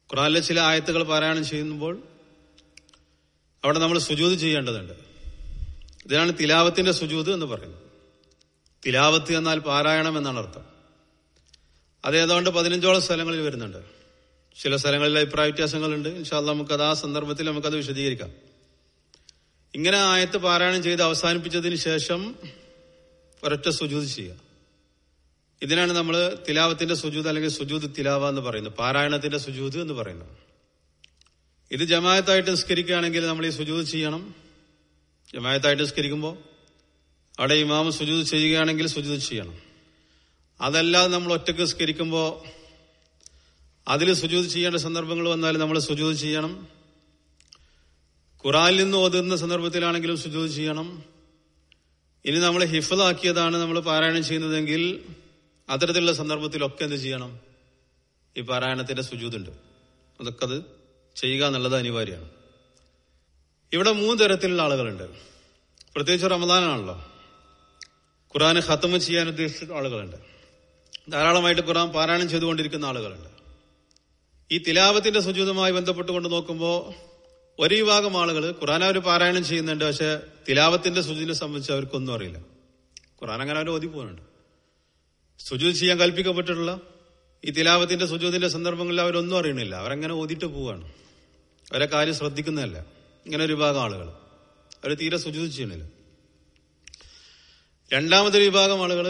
ഖുറാനിലെ ചില ആയത്തുകൾ പാരായണം ചെയ്യുമ്പോൾ അവിടെ നമ്മൾ സുജൂത് ചെയ്യേണ്ടതുണ്ട് ഇതിനാണ് തിലാവത്തിന്റെ സുജൂത് എന്ന് പറയുന്നത് തിലാവത്ത് എന്നാൽ പാരായണം എന്നാണ് അർത്ഥം അത് ഏതാണ്ട് പതിനഞ്ചോളം സ്ഥലങ്ങളിൽ വരുന്നുണ്ട് ചില സ്ഥലങ്ങളിൽ അഭിപ്രായ വ്യത്യാസങ്ങളുണ്ട് ഇൻഷാല്ല നമുക്കത് ആ സന്ദർഭത്തിൽ നമുക്കത് വിശദീകരിക്കാം ഇങ്ങനെ ആയത്ത് പാരായണം ചെയ്ത് അവസാനിപ്പിച്ചതിന് ശേഷം ഒരൊറ്റ സുജൂത് ചെയ്യുക ഇതിനാണ് നമ്മൾ തിലാവത്തിന്റെ സുജൂത് അല്ലെങ്കിൽ സുജൂത് തിലാവ എന്ന് പറയുന്നത് പാരായണത്തിന്റെ സുജൂത് എന്ന് പറയുന്നത് ഇത് ജമായത്തായിട്ട് നിസ്കരിക്കുകയാണെങ്കിൽ നമ്മൾ ഈ സുജൂത് ചെയ്യണം ജമായത്തായിട്ട് നിസ്കരിക്കുമ്പോൾ അവിടെ ഇമാമ് സുജൂത് ചെയ്യുകയാണെങ്കിൽ സുജൂത് ചെയ്യണം അതല്ലാതെ നമ്മൾ ഒറ്റക്ക് നിസ്കരിക്കുമ്പോൾ അതിൽ സുജൂത് ചെയ്യേണ്ട സന്ദർഭങ്ങൾ വന്നാൽ നമ്മൾ സുജൂത് ചെയ്യണം ഖുറാനിൽ നിന്ന് ഓതുന്ന സന്ദർഭത്തിലാണെങ്കിലും സുജൂത് ചെയ്യണം ഇനി നമ്മൾ ഹിഫലാക്കിയതാണ് നമ്മൾ പാരായണം ചെയ്യുന്നതെങ്കിൽ അത്തരത്തിലുള്ള സന്ദർഭത്തിലൊക്കെ എന്ത് ചെയ്യണം ഈ പാരായണത്തിന്റെ സുജൂതുണ്ട് അതൊക്കെ അത് ചെയ്യുക എന്നുള്ളത് അനിവാര്യമാണ് ഇവിടെ മൂന്ന് തരത്തിലുള്ള ആളുകളുണ്ട് പ്രത്യേകിച്ച് റമദാനാണല്ലോ ഖുറാന് ഖത്തമ് ചെയ്യാൻ ഉദ്ദേശിച്ച ആളുകളുണ്ട് ധാരാളമായിട്ട് ഖുറാൻ പാരായണം ചെയ്തുകൊണ്ടിരിക്കുന്ന ആളുകളുണ്ട് ഈ തിലാവത്തിന്റെ സുജൂതമായി ബന്ധപ്പെട്ടുകൊണ്ട് നോക്കുമ്പോൾ ഒരു വിഭാഗം ആളുകൾ ഖുറാൻ അവർ പാരായണം ചെയ്യുന്നുണ്ട് പക്ഷെ തിലാവത്തിന്റെ സുജൂതിനെ സംബന്ധിച്ച് അവർക്കൊന്നും അറിയില്ല ഖുറാൻ അങ്ങനെ അവർ ഓതി പോകുന്നുണ്ട് സുജൂത് ചെയ്യാൻ കൽപ്പിക്കപ്പെട്ടിട്ടുള്ള ഈ തിലാവത്തിന്റെ സുജൂതിന്റെ സന്ദർഭങ്ങളിൽ അവരൊന്നും അറിയണില്ല അവരങ്ങനെ ഓതിട്ട് പോവാണ് അവരെ കാര്യം ശ്രദ്ധിക്കുന്നതല്ല ഇങ്ങനെ ഒരു വിഭാഗം ആളുകൾ അവർ തീരെ സുജൂത് ചെയ്യണില്ല രണ്ടാമതൊരു വിഭാഗം ആളുകൾ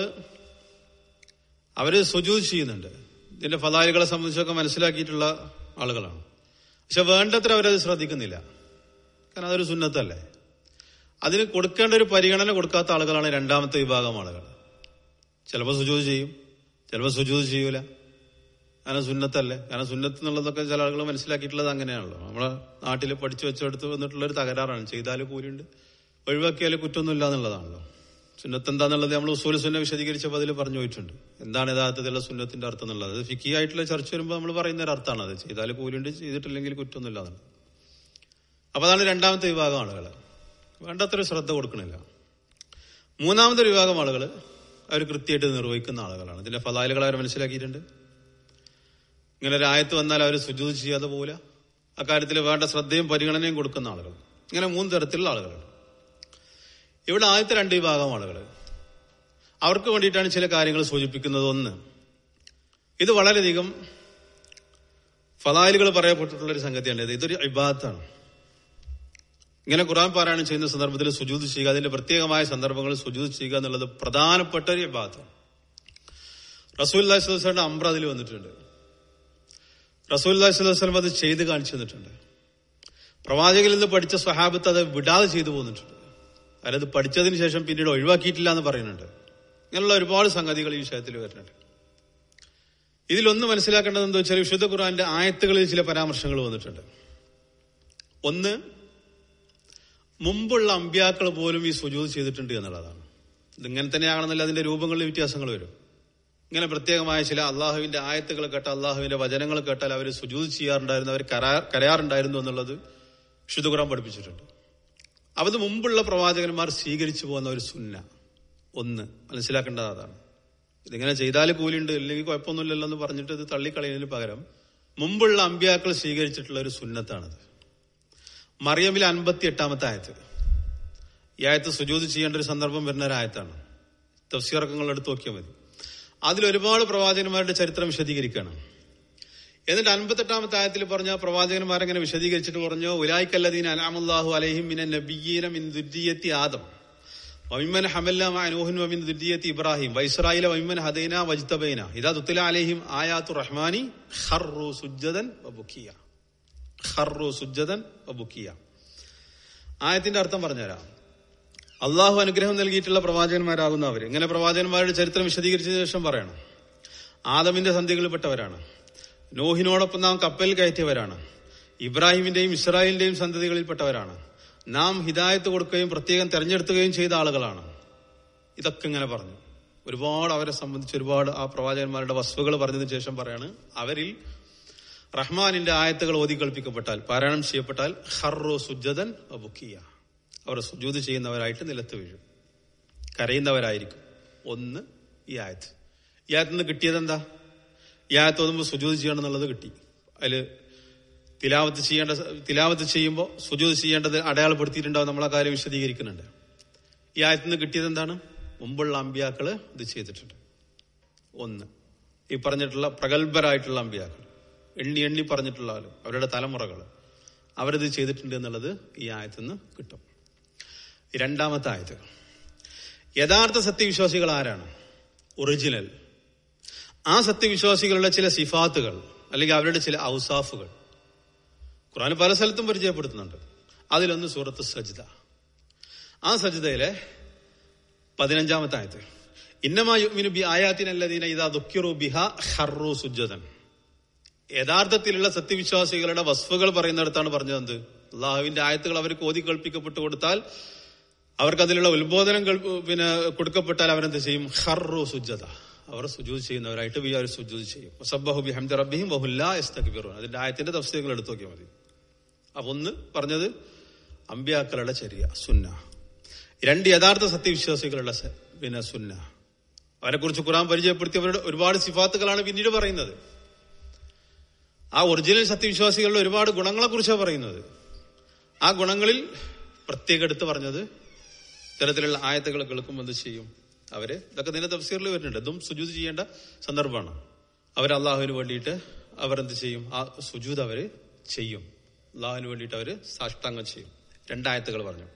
അവര് സുജൂത് ചെയ്യുന്നുണ്ട് ഇതിന്റെ ഫലാലുകളെ സംബന്ധിച്ചൊക്കെ മനസ്സിലാക്കിയിട്ടുള്ള ആളുകളാണ് പക്ഷെ വേണ്ടത്ര അവരത് ശ്രദ്ധിക്കുന്നില്ല കാരണം അതൊരു സുന്നത്തല്ലേ അതിന് കൊടുക്കേണ്ട ഒരു പരിഗണന കൊടുക്കാത്ത ആളുകളാണ് രണ്ടാമത്തെ വിഭാഗം ആളുകൾ ചിലപ്പോൾ സുജൂത് ചെയ്യും ചിലപ്പോൾ സുജൂത് ചെയ്യൂല കാരണം സുന്നത്തല്ലേ കാരണം സുന്നത്ത് എന്നുള്ളതൊക്കെ ചില ആളുകൾ മനസ്സിലാക്കിയിട്ടുള്ളത് അങ്ങനെയാണല്ലോ നമ്മളെ നാട്ടിൽ പഠിച്ചു വെച്ചെടുത്ത് വന്നിട്ടുള്ള ഒരു തകരാറാണ് ചെയ്താൽ കൂലിയുണ്ട് ഒഴിവാക്കിയാൽ കുറ്റമൊന്നുമില്ല എന്നുള്ളതാണല്ലോ സുന്നത്ത് എന്താന്നുള്ളത് നമ്മൾ ഉസൂൽ സുന്ന വിശദീകരിച്ചപ്പോൾ അതിൽ പറഞ്ഞു പോയിട്ടുണ്ട് എന്താണ് യഥാർത്ഥത്തിലുള്ള സുന്നത്തിന്റെ അർത്ഥം എന്നുള്ളത് അത് ഫിക്കി ആയിട്ടുള്ള ചർച്ച വരുമ്പോൾ നമ്മൾ പറയുന്ന ഒരു അർത്ഥമാണ് അത് ചെയ്താൽ കൂലിയുണ്ട് ചെയ്തിട്ടില്ലെങ്കിൽ കുറ്റമൊന്നുമില്ല എന്നുള്ളത് അപ്പൊ അതാണ് രണ്ടാമത്തെ വിഭാഗം ആളുകൾ വേണ്ടത്ര ശ്രദ്ധ കൊടുക്കണില്ല മൂന്നാമത്തെ ഒരു വിഭാഗം ആളുകൾ അവർ കൃത്യമായിട്ട് നിർവഹിക്കുന്ന ആളുകളാണ് ഇതിന്റെ ഫലാലുകൾ അവർ മനസ്സിലാക്കിയിട്ടുണ്ട് ഇങ്ങനെ ഒരു ആയത്ത് വന്നാൽ അവർ സുജൂത് ചെയ്യാതെ പോല അക്കാര്യത്തിൽ വേണ്ട ശ്രദ്ധയും പരിഗണനയും കൊടുക്കുന്ന ആളുകൾ ഇങ്ങനെ മൂന്ന് തരത്തിലുള്ള ആളുകളുണ്ട് ഇവിടെ ആദ്യത്തെ രണ്ട് വിഭാഗം ആളുകൾ അവർക്ക് വേണ്ടിയിട്ടാണ് ചില കാര്യങ്ങൾ സൂചിപ്പിക്കുന്നത് ഒന്ന് ഇത് വളരെയധികം ഫലാലുകൾ പറയപ്പെട്ടിട്ടുള്ള ഒരു സംഗതിയാണ് ഇത് ഇതൊരു ഇബാദത്താണ് ഇങ്ങനെ ഖുറാൻ പാരായണം ചെയ്യുന്ന സന്ദർഭത്തിൽ സുജൂത് ചെയ്യുക അതിന്റെ പ്രത്യേകമായ സന്ദർഭങ്ങളിൽ സുജൂത് ചെയ്യുക എന്നുള്ളത് പ്രധാനപ്പെട്ട ഒരു ഇബാദത്താണ് റസൂൽ അള്ളാഹിന്റെ അമ്ര അതിൽ വന്നിട്ടുണ്ട് റസൂൽ അള്ളാഹിസ്വലം അത് ചെയ്ത് കാണിച്ചു തന്നിട്ടുണ്ട് പ്രവാചകരിൽ നിന്ന് പഠിച്ച സ്വഹാബത്ത് അത് വിടാതെ ചെയ്തു പോന്നിട്ടുണ്ട് അവരത് പഠിച്ചതിന് ശേഷം പിന്നീട് ഒഴിവാക്കിയിട്ടില്ല എന്ന് പറയുന്നുണ്ട് ഇങ്ങനെയുള്ള ഒരുപാട് സംഗതികൾ ഈ വിഷയത്തിൽ വരുന്നുണ്ട് ഇതിലൊന്ന് മനസ്സിലാക്കേണ്ടത് എന്താ വെച്ചാൽ വിശുദ്ധ ഖുർആന്റെ ആയത്തുകളിൽ ചില പരാമർശങ്ങൾ വന്നിട്ടുണ്ട് ഒന്ന് മുമ്പുള്ള അമ്പ്യാക്കൾ പോലും ഈ സുജൂത് ചെയ്തിട്ടുണ്ട് എന്നുള്ളതാണ് ഇതിങ്ങനെ തന്നെയാണെന്നല്ല അതിന്റെ രൂപങ്ങളിൽ വ്യത്യാസങ്ങൾ വരും ഇങ്ങനെ പ്രത്യേകമായ ചില അള്ളാഹുവിന്റെ ആയത്തുകൾ കേട്ട അള്ളാഹുവിന്റെ വചനങ്ങൾ കേട്ടാൽ അവർ സുജൂത് ചെയ്യാറുണ്ടായിരുന്നു അവർ കരയാറുണ്ടായിരുന്നു എന്നുള്ളത് വിശുദ്ധ ഖുർആൻ പഠിപ്പിച്ചിട്ടുണ്ട് അവത് മുമ്പുള്ള പ്രവാചകന്മാർ സ്വീകരിച്ചു പോകുന്ന ഒരു സുന്ന ഒന്ന് മനസ്സിലാക്കേണ്ടത് അതാണ് ഇതിങ്ങനെ ചെയ്താൽ കൂലിയുണ്ട് അല്ലെങ്കിൽ കുഴപ്പമൊന്നുമില്ലല്ലോ എന്ന് പറഞ്ഞിട്ട് ഇത് തള്ളിക്കളയുന്നതിന് പകരം മുമ്പുള്ള അമ്പ്യാക്കൾ സ്വീകരിച്ചിട്ടുള്ള ഒരു സുന്നത്താണത് മറിയമിലെ അൻപത്തി എട്ടാമത്തെ ആയത്ത് ഈ ആയത്ത് സുജൂത് ചെയ്യേണ്ട ഒരു സന്ദർഭം വരുന്ന ഒരു ആയത്താണ് തഫ്സീറക്കങ്ങൾ എടുത്ത് നോക്കിയാൽ മതി അതിൽ ഒരുപാട് പ്രവാചകന്മാരുടെ ചരിത്രം വിശദീകരിക്കുകയാണ് എന്നിട്ട് അൻപത്തെട്ടാമത്തെ ആയത്തിൽ പറഞ്ഞ പ്രവാചകന്മാരെങ്ങനെ വിശദീകരിച്ചിട്ട് പറഞ്ഞു ഉലായിക്കല്ലദീൻ അലാമുല്ലാഹു അലൈഹിം മിന നബിയീന മിൻ ദുര്രിയത്തി ആദം വമിമ്മൻ ഹമല്ല നൂഹുൻ വമിൻ ദുര്രിയത്തി ഇബ്രാഹിം വൈസ്രായില വമിമ്മൻ ഹദൈന വജ്തബൈന ഇദാ തുത്തില അലൈഹിം ആയാത്തു റഹ്മാനി ഖർറു സുജ്ജദൻ വബുക്കിയ ഖർറു സുജ്ജദൻ വബുക്കിയ ആയത്തിന്റെ അർത്ഥം പറഞ്ഞുതരാം അള്ളാഹു അനുഗ്രഹം നൽകിയിട്ടുള്ള പ്രവാചകന്മാരാകുന്ന അവർ ഇങ്ങനെ പ്രവാചകന്മാരുടെ ചരിത്രം വിശദീകരിച്ചതിന് ശേഷം പറയണം ആദമിന്റെ സന്ധികളിൽപ്പെട്ടവരാണ് നോഹിനോടൊപ്പം നാം കപ്പൽ കയറ്റിയവരാണ് ഇബ്രാഹിമിന്റെയും ഇസ്രായേലിന്റെയും സന്തതികളിൽപ്പെട്ടവരാണ് നാം ഹിദായത്ത് കൊടുക്കുകയും പ്രത്യേകം തെരഞ്ഞെടുക്കുകയും ചെയ്ത ആളുകളാണ് ഇതൊക്കെ ഇങ്ങനെ പറഞ്ഞു ഒരുപാട് അവരെ സംബന്ധിച്ച് ഒരുപാട് ആ പ്രവാചകന്മാരുടെ വസ്തുക്കൾ പറഞ്ഞതിന് ശേഷം പറയാണ് അവരിൽ റഹ്മാനിന്റെ ആയത്തുകൾ ഓതി കൽപ്പിക്കപ്പെട്ടാൽ പാരായണം ചെയ്യപ്പെട്ടാൽ ഹർറോ സുജദൻ ബുക്കിയ അവർ സുജൂത് ചെയ്യുന്നവരായിട്ട് നിലത്ത് വീഴും കരയുന്നവരായിരിക്കും ഒന്ന് ഈ ആയത്ത് ഈ ആയത്തിൽ നിന്ന് കിട്ടിയത് എന്താ ഈ ആയത്ത് ഓതുമ്പോൾ സുജൂത് ചെയ്യണം എന്നുള്ളത് കിട്ടി അതില് തിലാവത്ത് ചെയ്യേണ്ട തിലാവത്ത് ചെയ്യുമ്പോൾ സുജൂത് ചെയ്യേണ്ടത് അടയാളപ്പെടുത്തിയിട്ടുണ്ടാവും നമ്മളെ കാര്യം വിശദീകരിക്കുന്നുണ്ട് ഈ ആയത്തിൽ നിന്ന് കിട്ടിയത് എന്താണ് മുമ്പുള്ള അമ്പിയാക്കള് ഇത് ചെയ്തിട്ടുണ്ട് ഒന്ന് ഈ പറഞ്ഞിട്ടുള്ള പ്രഗത്ഭരായിട്ടുള്ള അമ്പിയാക്കൾ എണ്ണി എണ്ണി പറഞ്ഞിട്ടുള്ള ആള് അവരുടെ തലമുറകൾ അവരിത് ചെയ്തിട്ടുണ്ട് എന്നുള്ളത് ഈ ആയത്തിൽ നിന്ന് കിട്ടും രണ്ടാമത്തെ ആയത് യഥാർത്ഥ സത്യവിശ്വാസികൾ ആരാണ് ഒറിജിനൽ ആ സത്യവിശ്വാസികളുടെ ചില സിഫാത്തുകൾ അല്ലെങ്കിൽ അവരുടെ ചില ഔസാഫുകൾ ഖുറാൻ പല സ്ഥലത്തും പരിചയപ്പെടുത്തുന്നുണ്ട് അതിലൊന്ന് സൂറത്ത് സജിത ആ സജിതയിലെ പതിനഞ്ചാമത്തെ ആയത്ത് ഇന്നമായുമിനു ബി ആയാത്തിനല്ലതീന ഇതാ ദുഃഖിറു ബിഹ ഹർറു സുജതൻ യഥാർത്ഥത്തിലുള്ള സത്യവിശ്വാസികളുടെ വസ്തുകൾ പറയുന്നിടത്താണ് പറഞ്ഞത് എന്ത് അള്ളാഹുവിന്റെ ആയത്തുകൾ അവർക്ക് ഓതി കേൾപ്പിക്കപ്പെട്ടു കൊടുത്താൽ അവർക്ക് അതിലുള്ള ഉത്ബോധനം കേൾപ്പ- പിന്നെ കൊടുക്കപ്പെട്ടാൽ അവരെന്ത് ചെയ്യും ഹർറു സുജത അവർ സുജൂത് ചെയ്യുന്നവരായിട്ട് വി അവർ സുജൂത് ചെയ്യും സബ്ബഹു ബി ഹംദ റബ്ബിഹിം വഹുല്ലാ യസ്തക്ബിറൂൻ അതിന്റെ ആയത്തിന്റെ തഫ്സീലുകൾ എടുത്തു നോക്കിയാൽ മതി അപ്പൊ ഒന്ന് പറഞ്ഞത് അമ്പ്യാക്കളുടെ ചര്യ സുന്ന രണ്ട് യഥാർത്ഥ സത്യവിശ്വാസികളുടെ സ- പിന്നെ സുന്ന അവരെ കുറിച്ച് ഖുറാൻ പരിചയപ്പെടുത്തിയവരുടെ ഒരുപാട് സിഫാത്തുകളാണ് പിന്നീട് പറയുന്നത് ആ ഒറിജിനൽ സത്യവിശ്വാസികളുടെ ഒരുപാട് ഗുണങ്ങളെ കുറിച്ചാണ് പറയുന്നത് ആ ഗുണങ്ങളിൽ പ്രത്യേകം എടുത്ത് പറഞ്ഞത് ഇത്തരത്തിലുള്ള ആയത്തുകൾ കേൾക്കുമ്പോൾ എന്ത് ചെയ്യും അവര് ഇതൊക്കെ നിന്റെ തഫ്സീറിൽ വരുന്നുണ്ട് ഇതും സുജൂത് ചെയ്യേണ്ട സന്ദർഭമാണ് അവർ അള്ളാഹുവിന് വേണ്ടിയിട്ട് അവരെന്ത് ചെയ്യും ആ സുജൂത് അവര് ചെയ്യും അള്ളാഹുവിന് വേണ്ടിയിട്ട് അവര് സാഷ്ടാംഗം ചെയ്യും രണ്ടായത്തുകൾ പറഞ്ഞു